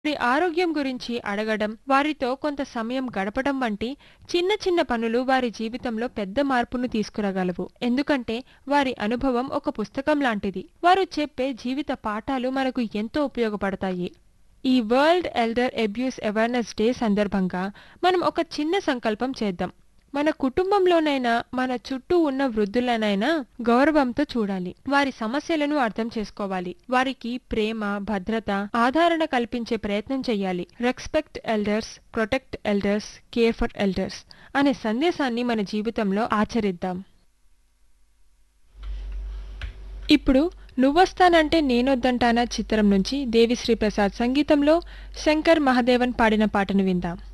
వారి ఆరోగ్యం గురించి అడగడం వారితో కొంత సమయం గడపడం వంటి చిన్న చిన్న పనులు వారి జీవితంలో పెద్ద మార్పును తీసుకురాగలవు ఎందుకంటే వారి అనుభవం ఒక పుస్తకం లాంటిది వారు చెప్పే జీవిత పాఠాలు మనకు ఎంతో ఉపయోగపడతాయి ఈ world elder abuse awareness day సందర్భంగా మనం ఒక చిన్న సంకల్పం చేద్దాం మన కుటుంబంలోనైనా మన చుట్టూ ఉన్న వృద్ధులనైనా గౌరవంతో చూడాలి వారి సమస్యలను అర్థం చేసుకోవాలి వారికి ప్రేమ భద్రత ఆదరణ కల్పించే ప్రయత్నం చేయాలి respect elders protect elders care for elders అనే సందేశాన్ని మన జీవితంలో ఆచరిద్దాం ఇప్పుడు నువ్వొస్తానంటే నేనొద్దంటానా చిత్రం నుంచి దేవిశ్రీ ప్రసాద్ సంగీతంలో శంకర్ మహదేవన్ పాడిన పాటను విందాం